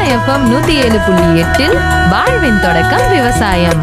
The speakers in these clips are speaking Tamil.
எஃப்எம் நூத்தி ஏழு புள்ளி எட்டில் வாழ்வின் தொடக்கம் விவசாயம்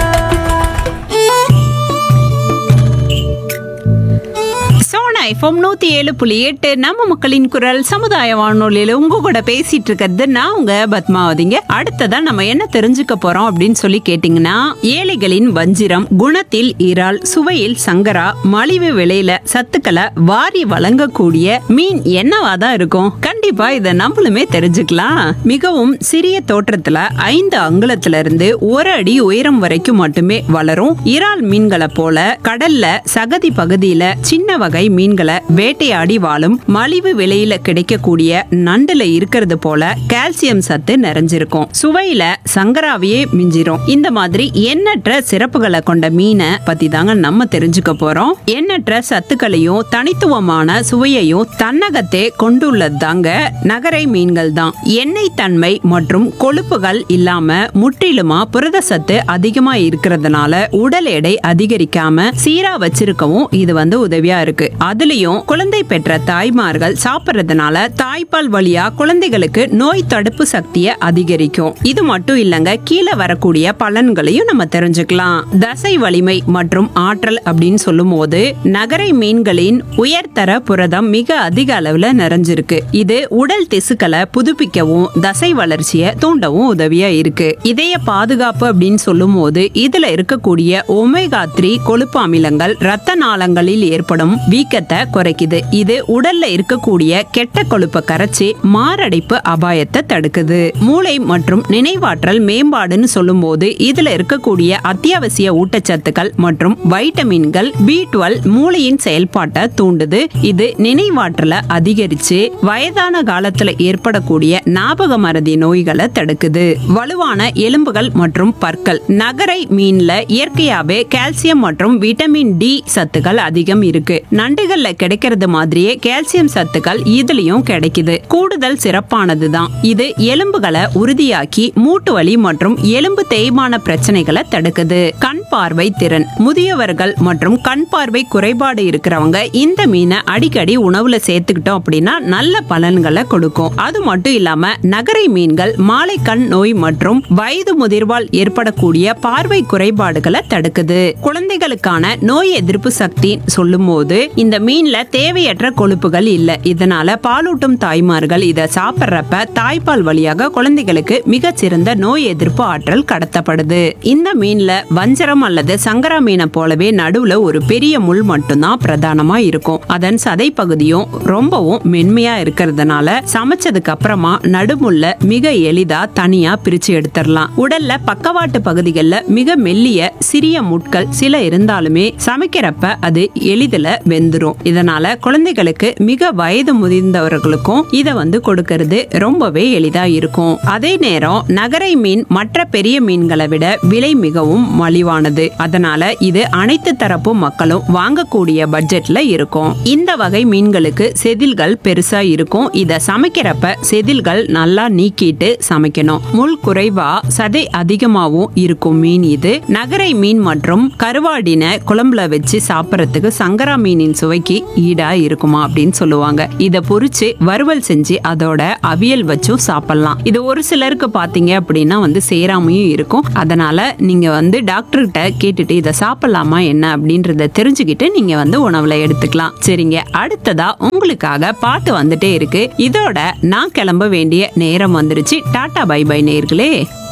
சோனா எஃப்எம் நூத்தி ஏழு புள்ளி எட்டு நம்ம மக்களின் குரல் சமுதாய வானொலியில உங்க கூட பேசிட்டு இருக்கிறது நான் உங்க பத்மாவதிங்க அடுத்ததா நம்ம என்ன தெரிஞ்சுக்க போறோம் அப்படின்னு சொல்லி கேட்டீங்கன்னா ஏழைகளின் வஞ்சிரம் குணத்தில் இறால் சுவையில் சங்கரா மலிவு விலையில சத்துக்களை வாரி வழங்கக்கூடிய மீன் என்னவா தான் இருக்கும் கண்டிப்பா இதை நம்மளுமே தெரிஞ்சுக்கலாம் மிகவும் சிறிய தோற்றத்துல ஐந்து அங்குலத்துல இருந்து ஒரு அடி உயரம் வரைக்கும் மட்டுமே வளரும் இறால் மீன்களை போல கடல்ல சகதி பகுதியில சின்ன வகை மீன்களை வேட்டையாடி வாழும் மலிவு விலையில கிடைக்கக்கூடிய நண்டுல இருக்கிறது போல கால்சியம் சத்து நிறைஞ்சிருக்கும் சுவையில சங்கராவையே மிஞ்சிரும் இந்த மாதிரி எண்ணற்ற சிறப்புகளை கொண்ட மீனை பத்தி தாங்க நம்ம தெரிஞ்சுக்க போறோம் எண்ணற்ற சத்துக்களையும் தனித்துவமான சுவையையும் தன்னகத்தே கொண்டுள்ளது தாங்க நகரை மீன்கள் தான் எண்ணெய் தன்மை மற்றும் கொழுப்புகள் இல்லாம முற்றிலுமா புரத சத்து அதிகமா இருக்கிறதுனால உடல் எடை அதிகரிக்காம சீரா வச்சிருக்கவும் இது வந்து உதவியா இருக்கு அதுலயும் குழந்தை பெற்ற தாய்மார்கள் சாப்பிடுறதுனால தாய்ப்பால் வழியா குழந்தைகளுக்கு நோய் தடுப்பு சக்தியை அதிகரிக்கும் இது மட்டும் இல்லங்க கீழே வரக்கூடிய பலன்களையும் நம்ம தெரிஞ்சுக்கலாம் தசை வலிமை மற்றும் ஆற்றல் அப்படின்னு சொல்லும் போது நகரை மீன்களின் உயர்தர புரதம் மிக அதிக அளவுல நிறைஞ்சிருக்கு இது உடல் திசுக்களை புதுப்பிக்கவும் தசை வளர்ச்சியை தூண்டவும் உதவியா இருக்கு இதய பாதுகாப்பு அப்படின்னு சொல்லும் போது இதுல இருக்கக்கூடிய ஒமேகா த்ரீ கொழுப்பு அமிலங்கள் ரத்த நாளங்களில் ஏற்படும் வீக்கத்தை குறைக்குது இது உடல்ல இருக்கக்கூடிய கெட்ட கொழுப்பை கரைச்சி மாரடைப்பு அபாயத்தை தடுக்குது மூளை மற்றும் நினைவாற்றல் மேம்பாடுன்னு சொல்லும் போது இதுல இருக்கக்கூடிய அத்தியாவசிய ஊட்டச்சத்துக்கள் மற்றும் வைட்டமின்கள் பி டுவெல் மூளையின் செயல்பாட்டை தூண்டுது இது நினைவாற்றலை அதிகரிச்சு வயதான காலத்துல ஏற்படக்கூடிய ஞாபக மறதி நோய்களை தடுக்குது வலுவான எலும்புகள் மற்றும் பற்கள் நகரை மீன்ல இயற்கையாவே கால்சியம் மற்றும் விட்டமின் டி சத்துக்கள் அதிகம் இருக்கு நண்டுகள்ல கிடைக்கிறது மாதிரியே கால்சியம் சத்துக்கள் இதுலயும் கிடைக்குது கூடுதல் சிறப்பானதுதான் இது எலும்புகளை உறுதியாக்கி மூட்டு வலி மற்றும் எலும்பு தேய்மான பிரச்சனைகளை தடுக்குது கண் பார்வை திறன் முதியவர்கள் மற்றும் கண் பார்வை குறைபாடு இருக்கிறவங்க இந்த மீனை அடிக்கடி உணவுல சேர்த்துக்கிட்டோம் அப்படின்னா நல்ல பலன்களை கொடுக்கும் அது மட்டும் இல்லாம நகரை மீன்கள் மாலை கண் நோய் மற்றும் வயது முதிர்வால் ஏற்படக்கூடிய பார்வை குறைபாடுகளை தடுக்குது குழந்தைகளுக்கான நோய் எதிர்ப்பு சக்தி சொல்லும் போது இந்த மீன்ல தேவையற்ற கொழுப்புகள் இல்ல இதனால பாலூட்டும் தாய்மார்கள் இதை சாப்பிட்றப்ப தாய்ப்பால் வழியாக குழந்தைகளுக்கு மிகச்சிறந்த நோய் எதிர்ப்பு ஆற்றல் கடத்தப்படுது இந்த மீன்ல வஞ்சரம் அல்லது சங்கரா மீனை போலவே நடுவுல ஒரு பெரிய முள் மட்டும்தான் பிரதானமா இருக்கும் அதன் சதை பகுதியும் ரொம்பவும் மென்மையா இருக்கிறதுனால சமைச்சதுக்கு அப்புறமா நடுமுள்ள மிக எளிதா தனியா பிரிச்சு எடுத்துடலாம் உடல்ல பக்கவாட்டு பகுதிகளில் மிக மெல்லிய சிறிய முட்கள் சில இருந்தாலுமே சமைக்கிறப்ப அது எளிதில் வெந்துரும் இதனால குழந்தைகளுக்கு மிக வயது முதிர்ந்தவர்களுக்கும் இதை வந்து கொடுக்கறது ரொம்பவே எளிதா இருக்கும் அதே நேரம் நகரை மீன் மற்ற பெரிய மீன்களை விட விலை மிகவும் மலிவானது அதனால இது அனைத்து தரப்பு மக்களும் வாங்கக்கூடிய பட்ஜெட்ல இருக்கும் இந்த வகை மீன்களுக்கு செதில்கள் பெருசா இருக்கும் இத சமைக்கிறப்ப செதில்கள் நல்லா நீக்கிட்டு சமைக்கணும் முள் குறைவா சதை அதிகமாவும் இருக்கும் மீன் இது நகரை மீன் மற்றும் கருவாடின குழம்புல வச்சு சாப்பிடறதுக்கு சங்கரா மீனின் சுவைக்கு ஈடா இருக்குமா அப்படின்னு சொல்லுவாங்க இத பொரிச்சு வறுவல் செஞ்சு அதோட அவியல் வச்சும் சாப்பிடலாம் இது ஒரு சிலருக்கு பாத்தீங்க அப்படின்னா வந்து சேராமையும் இருக்கும் அதனால நீங்க வந்து டாக்டர் கிட்ட கேட்டுட்டு இதை சாப்பிடலாமா என்ன அப்படின்றத தெரிஞ்சுக்கிட்டு நீங்க வந்து உணவுல எடுத்துக்கலாம் சரிங்க அடுத்ததா உங்களுக்காக பாட்டு வந்துட்டே இருக்கு இதோட நான் கிளம்ப வேண்டிய நேரம் வந்துருச்சு டாடா பை பை நேர்களே